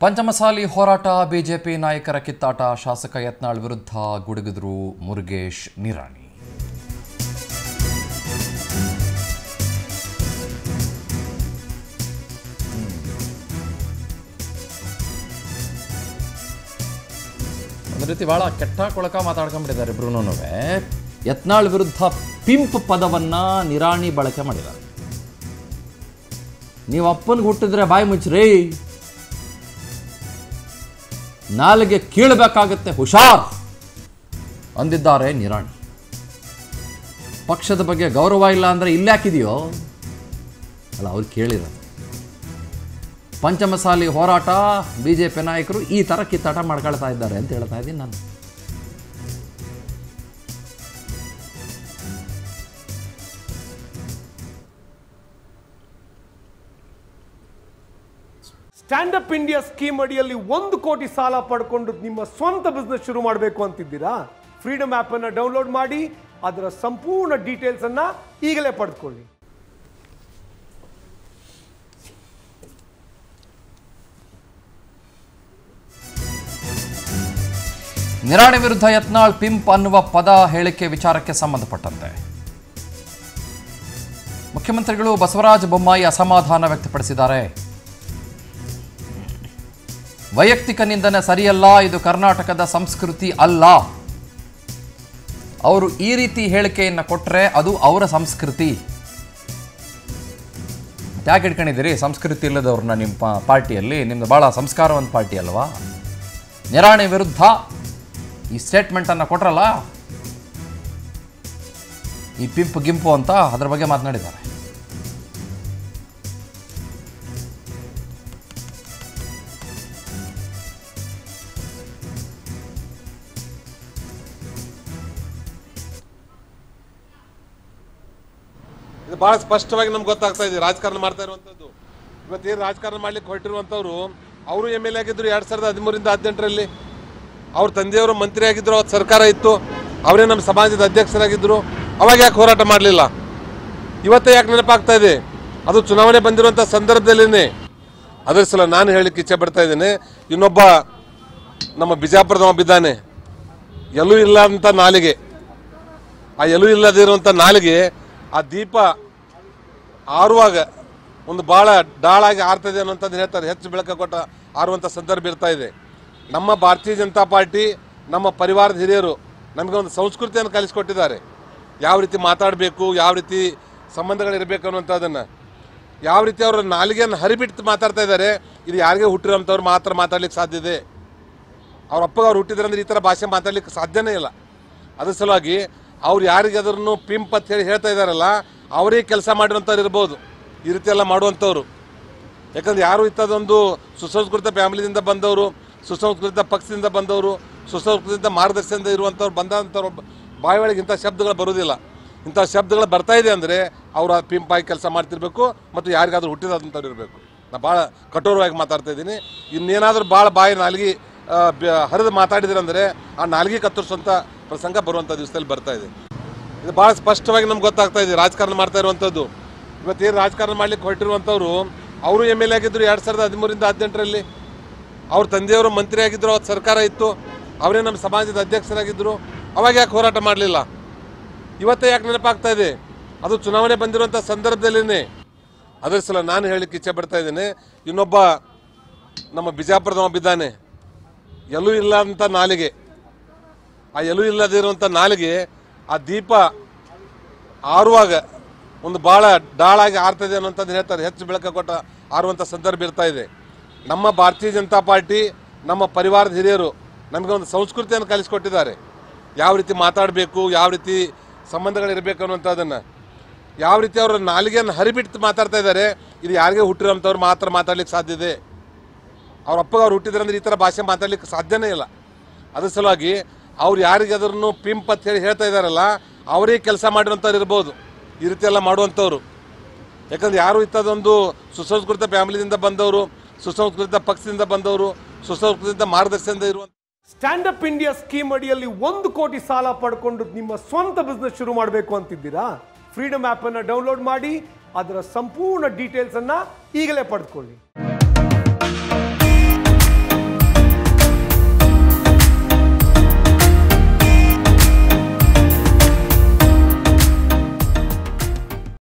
ಪಂಚಮಸಾಲಿ ಹೋರಾಟ ಬಿಜೆಪಿ ನಾಯಕರ ಕಿತ್ತಾಟ ಶಾಸಕ ಯತ್ನಾಳ್ ವಿರುದ್ಧ ಗುಡುಗಿದ್ರು ಮುರುಗೇಶ್ ನಿರಾಣಿ ಒಂದು ರೀತಿ ಭಾಳ ಕೆಟ್ಟ ಕೊಳಕ ಮಾತಾಡ್ಕೊಂಡ್ಬಿಟ್ಟಿದ್ದಾರೆ ಇಬ್ರು ಯತ್ನಾಳ್ ವಿರುದ್ಧ ಪಿಂಪ್ ಪದವನ್ನ ನಿರಾಣಿ ಬಳಕೆ ಮಾಡಿದ್ದಾರೆ ನೀವು ಅಪ್ಪನಿಗೆ ಹುಟ್ಟಿದ್ರೆ ಬಾಯಿ ಮುಚ್ಚ್ರಿ ನಾಲಿಗೆ ಕೀಳಬೇಕಾಗತ್ತೆ ಹುಷಾರ್ ಅಂದಿದ್ದಾರೆ ನಿರಾಣಿ ಪಕ್ಷದ ಬಗ್ಗೆ ಗೌರವ ಇಲ್ಲ ಅಂದ್ರೆ ಇಲ್ಲಾಕಿದೆಯೋ ಅಲ್ಲ ಅವ್ರು ಕೇಳಿದ್ದಾರೆ ಪಂಚಮಸಾಲಿ ಹೋರಾಟ ಬಿ ಜೆ ಪಿ ನಾಯಕರು ಈ ಥರ ಕಿತ್ತಾಟ ಮಾಡ್ಕೊಳ್ತಾ ಇದ್ದಾರೆ ಅಂತ ಹೇಳ್ತಾ ಇದ್ದೀನಿ ನಾನು ಸ್ಟ್ಯಾಂಡ್ ಅಪ್ ಇಂಡಿಯಾ ಸ್ಕೀಮ್ ಅಡಿಯಲ್ಲಿ ಒಂದು ಕೋಟಿ ಸಾಲ ಪಡ್ಕೊಂಡು ನಿಮ್ಮ ಸ್ವಂತ ಬಿಸ್ನೆಸ್ ಶುರು ಮಾಡಬೇಕು ಅಂತಿದ್ದೀರಾ ಫ್ರೀಡಮ್ ಆಪ್ ಅನ್ನ ಡೌನ್ಲೋಡ್ ಮಾಡಿ ಅದರ ಸಂಪೂರ್ಣ ಡೀಟೇಲ್ಸ್ ಅನ್ನ ಈಗಲೇ ಪಡೆದುಕೊಳ್ಳಿ ನಿರಾಣಿ ವಿರುದ್ಧ ಯತ್ನಾಳ್ ಪಿಂಪ್ ಅನ್ನುವ ಪದ ಹೇಳಿಕೆ ವಿಚಾರಕ್ಕೆ ಸಂಬಂಧಪಟ್ಟಂತೆ ಮುಖ್ಯಮಂತ್ರಿಗಳು ಬಸವರಾಜ ಬೊಮ್ಮಾಯಿ ಅಸಮಾಧಾನ ವ್ಯಕ್ತಪಡಿಸಿದ್ದಾರೆ ವೈಯಕ್ತಿಕ ನಿಂದನೆ ಸರಿಯಲ್ಲ ಇದು ಕರ್ನಾಟಕದ ಸಂಸ್ಕೃತಿ ಅಲ್ಲ ಅವರು ಈ ರೀತಿ ಹೇಳಿಕೆಯನ್ನು ಕೊಟ್ಟರೆ ಅದು ಅವರ ಸಂಸ್ಕೃತಿ ಯಾಕೆ ಇಟ್ಕೊಂಡಿದ್ದೀರಿ ಸಂಸ್ಕೃತಿ ಇಲ್ಲದವ್ರನ್ನ ನಿಮ್ಮ ಪಾ ಪಾರ್ಟಿಯಲ್ಲಿ ನಿಮ್ಮದು ಭಾಳ ಸಂಸ್ಕಾರವಂತ ಪಾರ್ಟಿ ಅಲ್ವಾ ನಿರಾಣಿ ವಿರುದ್ಧ ಈ ಸ್ಟೇಟ್ಮೆಂಟನ್ನು ಕೊಟ್ರಲ್ಲ ಈ ಪಿಂಪು ಗಿಂಪು ಅಂತ ಅದ್ರ ಬಗ್ಗೆ ಮಾತನಾಡಿದ್ದಾರೆ ಇದು ಬಹಳ ಸ್ಪಷ್ಟವಾಗಿ ನಮ್ಗೆ ಗೊತ್ತಾಗ್ತಾ ಇದೆ ರಾಜಕಾರಣ ಮಾಡ್ತಾ ಇರುವಂಥದ್ದು ಇವತ್ತೇನು ರಾಜಕಾರಣ ಮಾಡ್ಲಿಕ್ಕೆ ಹೊರಟಿರುವಂಥವ್ರು ಅವರು ಎಮ್ ಎಲ್ ಎ ಆಗಿದ್ರು ಎರಡು ಸಾವಿರದ ಹದಿಮೂರಿಂದ ಹದಿನೆಂಟರಲ್ಲಿ ಅವ್ರ ತಂದೆಯವರು ಮಂತ್ರಿ ಆಗಿದ್ರು ಅವತ್ತು ಸರ್ಕಾರ ಇತ್ತು ಅವರೇ ನಮ್ಮ ಸಮಾಜದ ಅಧ್ಯಕ್ಷರಾಗಿದ್ದರು ಅವಾಗ ಯಾಕೆ ಹೋರಾಟ ಮಾಡಲಿಲ್ಲ ಇವತ್ತೇ ಯಾಕೆ ನೆನಪಾಗ್ತಾ ಇದೆ ಅದು ಚುನಾವಣೆ ಬಂದಿರುವಂಥ ಸಂದರ್ಭದಲ್ಲೇ ಅದ್ರ ಸಲ ನಾನು ಹೇಳಲಿಕ್ಕೆ ಇಚ್ಛೆ ಪಡ್ತಾ ಇದ್ದೇನೆ ಇನ್ನೊಬ್ಬ ನಮ್ಮ ಬಿಜಾಪುರದ ಒಬ್ಬ ಇದ್ದಾನೆ ಎಲ್ಲೂ ಇಲ್ಲ ಅಂತ ನಾಲಿಗೆ ಆ ಎಲು ಇಲ್ಲದಿರುವಂಥ ನಾಲಿಗೆ ಆ ದೀಪ ಆರುವಾಗ ಒಂದು ಭಾಳ ಡಾಳಾಗಿ ಆರ್ತದೆ ಅನ್ನೋಂಥದ್ದು ಹೇಳ್ತಾರೆ ಹೆಚ್ಚು ಬೆಳಕು ಕೊಟ್ಟ ಆರುವಂಥ ಸಂದರ್ಭ ಇರ್ತಾ ಇದೆ ನಮ್ಮ ಭಾರತೀಯ ಜನತಾ ಪಾರ್ಟಿ ನಮ್ಮ ಪರಿವಾರದ ಹಿರಿಯರು ನಮಗೆ ಒಂದು ಸಂಸ್ಕೃತಿಯನ್ನು ಕಲಿಸ್ಕೊಟ್ಟಿದ್ದಾರೆ ಯಾವ ರೀತಿ ಮಾತಾಡಬೇಕು ಯಾವ ರೀತಿ ಸಂಬಂಧಗಳಿರಬೇಕು ಅನ್ನುವಂಥದ್ದನ್ನು ಯಾವ ರೀತಿ ಅವರ ನಾಲಿಗೆಯನ್ನು ಹರಿಬಿಟ್ಟು ಮಾತಾಡ್ತಾ ಇದ್ದಾರೆ ಇದು ಯಾರಿಗೆ ಹುಟ್ಟಿರೋಂಥವ್ರು ಮಾತ್ರ ಮಾತಾಡ್ಲಿಕ್ಕೆ ಸಾಧ್ಯ ಇದೆ ಅವ್ರ ಅಪ್ಪಗೆ ಅವ್ರು ಹುಟ್ಟಿದ್ರೆ ಅಂದ್ರೆ ಈ ಥರ ಭಾಷೆ ಮಾತಾಡ್ಲಿಕ್ಕೆ ಸಾಧ್ಯನೇ ಇಲ್ಲ ಅದ್ರ ಸಲುವಾಗಿ ಅವ್ರು ಯಾರಿಗೆ ಅದನ್ನು ಪಿಂಪ್ ಅಂತ ಹೇಳಿ ಹೇಳ್ತಾ ಇದ್ದಾರಲ್ಲ ಅವರೇ ಕೆಲಸ ಮಾಡಿರೋಂಥವ್ರು ಇರ್ಬೋದು ಈ ರೀತಿ ಎಲ್ಲ ಮಾಡುವಂಥವ್ರು ಯಾಕಂದ್ರೆ ಯಾರು ಇಂಥದ್ದೊಂದು ಸುಸಂಸ್ಕೃತ ಫ್ಯಾಮಿಲಿಯಿಂದ ಬಂದವರು ಸುಸಂಸ್ಕೃತ ಪಕ್ಷದಿಂದ ಬಂದವರು ಸುಸಂಸ್ಕೃತ ಮಾರ್ಗದರ್ಶನದಿಂದ ಇರುವಂಥವ್ರು ಬಂದಂಥವ್ರು ಬಾಯಿ ಒಳಗೆ ಇಂಥ ಶಬ್ದಗಳು ಬರೋದಿಲ್ಲ ಇಂಥ ಶಬ್ದಗಳು ಬರ್ತಾ ಇದೆ ಅಂದರೆ ಅವರು ಆ ಪಿಂಪಾಗಿ ಕೆಲಸ ಮಾಡ್ತಿರ್ಬೇಕು ಮತ್ತು ಯಾರಿಗಾದ್ರೂ ಹುಟ್ಟಿದಂಥವ್ರು ಇರಬೇಕು ನಾನು ಭಾಳ ಕಠೋರವಾಗಿ ಮಾತಾಡ್ತಾ ಇದ್ದೀನಿ ಇನ್ನೇನಾದರೂ ಭಾಳ ಬಾಯಿ ನಾಲ್ಗಿ ಹರಿದು ಮಾತಾಡಿದ್ರಂದರೆ ಆ ನಾಲ್ಗಿ ಕತ್ತರಿಸುವಂಥ ಪ್ರಸಂಗ ಬರುವಂಥ ದಿವಸದಲ್ಲಿ ಬರ್ತಾ ಇದೆ ಇದು ಭಾಳ ಸ್ಪಷ್ಟವಾಗಿ ನಮ್ಗೆ ಗೊತ್ತಾಗ್ತಾ ಇದೆ ರಾಜಕಾರಣ ಮಾಡ್ತಾ ಇರುವಂಥದ್ದು ಇವತ್ತೇನು ರಾಜಕಾರಣ ಮಾಡ್ಲಿಕ್ಕೆ ಹೊರಟಿರುವಂಥವ್ರು ಅವರು ಎಮ್ ಎಲ್ ಎ ಆಗಿದ್ರು ಎರಡು ಸಾವಿರದ ಹದಿಮೂರಿಂದ ಹದಿನೆಂಟರಲ್ಲಿ ಅವ್ರ ತಂದೆಯವರು ಮಂತ್ರಿ ಆಗಿದ್ರು ಅವತ್ತು ಸರ್ಕಾರ ಇತ್ತು ಅವರೇ ನಮ್ಮ ಸಮಾಜದ ಅಧ್ಯಕ್ಷರಾಗಿದ್ದರು ಅವಾಗ ಯಾಕೆ ಹೋರಾಟ ಮಾಡಲಿಲ್ಲ ಇವತ್ತೇ ಯಾಕೆ ನೆನಪಾಗ್ತಾ ಇದೆ ಅದು ಚುನಾವಣೆ ಬಂದಿರುವಂಥ ಸಂದರ್ಭದಲ್ಲೇ ಅದ್ರ ಸಲ ನಾನು ಹೇಳಲಿಕ್ಕೆ ಇಚ್ಛೆ ಪಡ್ತಾ ಇದ್ದೇನೆ ಇನ್ನೊಬ್ಬ ನಮ್ಮ ಬಿಜಾಪುರದ ಒಬ್ಬ ಇದ್ದಾನೆ ಎಲ್ಲೂ ಇಲ್ಲ ಅಂತ ನಾಲಿಗೆ ಆ ಎಲು ಇಲ್ಲದಿರುವಂಥ ನಾಲಿಗೆ ಆ ದೀಪ ಆರುವಾಗ ಒಂದು ಭಾಳ ಡಾಳಾಗಿ ಆರ್ತದೆ ಅನ್ನೋಂಥದ್ದು ಹೇಳ್ತಾರೆ ಹೆಚ್ಚು ಬೆಳಕು ಕೊಟ್ಟ ಆರುವಂಥ ಸಂದರ್ಭ ಇರ್ತಾ ಇದೆ ನಮ್ಮ ಭಾರತೀಯ ಜನತಾ ಪಾರ್ಟಿ ನಮ್ಮ ಪರಿವಾರದ ಹಿರಿಯರು ನಮಗೆ ಒಂದು ಸಂಸ್ಕೃತಿಯನ್ನು ಕಲಿಸ್ಕೊಟ್ಟಿದ್ದಾರೆ ಯಾವ ರೀತಿ ಮಾತಾಡಬೇಕು ಯಾವ ರೀತಿ ಸಂಬಂಧಗಳಿರಬೇಕು ಅನ್ನುವಂಥದ್ದನ್ನು ಯಾವ ರೀತಿ ಅವರ ನಾಲಿಗೆಯನ್ನು ಹರಿಬಿಟ್ಟು ಮಾತಾಡ್ತಾ ಇದ್ದಾರೆ ಇದು ಯಾರಿಗೆ ಹುಟ್ಟಿರೋಂಥವ್ರು ಮಾತ್ರ ಮಾತಾಡ್ಲಿಕ್ಕೆ ಸಾಧ್ಯ ಇದೆ ಅವ್ರ ಅಪ್ಪಗೆ ಅವ್ರು ಹುಟ್ಟಿದ್ರೆ ಅಂದ್ರೆ ಈ ಥರ ಭಾಷೆ ಮಾತಾಡ್ಲಿಕ್ಕೆ ಸಾಧ್ಯನೇ ಇಲ್ಲ ಅದ್ರ ಸಲುವಾಗಿ ಅವ್ರು ಯಾರಿಗೆ ಅದನ್ನು ಪಿಂಪ್ ಅಂತ ಹೇಳಿ ಹೇಳ್ತಾ ಇದ್ದಾರಲ್ಲ ಅವರೇ ಕೆಲಸ ಮಾಡಿರೋಂಥವ್ರು ಇರ್ಬೋದು ಈ ರೀತಿ ಎಲ್ಲ ಮಾಡುವಂಥವ್ರು ಯಾಕಂದ್ರೆ ಯಾರು ಇಂಥದ್ದೊಂದು ಸುಸಂಸ್ಕೃತ ಫ್ಯಾಮಿಲಿಯಿಂದ ಬಂದವರು ಸುಸಂಸ್ಕೃತ ಪಕ್ಷದಿಂದ ಬಂದವರು ಸುಸಂಸ್ಕೃತ ಮಾರ್ಗದರ್ಶನದಿಂದ ಇರುವಂಥ ಸ್ಟ್ಯಾಂಡ್ ಅಪ್ ಇಂಡಿಯಾ ಸ್ಕೀಮ್ ಅಡಿಯಲ್ಲಿ ಒಂದು ಕೋಟಿ ಸಾಲ ಪಡ್ಕೊಂಡು ನಿಮ್ಮ ಸ್ವಂತ ಬಿಸ್ನೆಸ್ ಶುರು ಮಾಡಬೇಕು ಅಂತಿದ್ದೀರಾ ಫ್ರೀಡಮ್ ಆಪ್ ಅನ್ನ ಡೌನ್ಲೋಡ್ ಮಾಡಿ ಅದರ ಸಂಪೂರ್ಣ ಡೀಟೇಲ್ಸ್ ಅನ್ನ ಈಗಲೇ ಪಡೆದುಕೊಳ್ಳಿ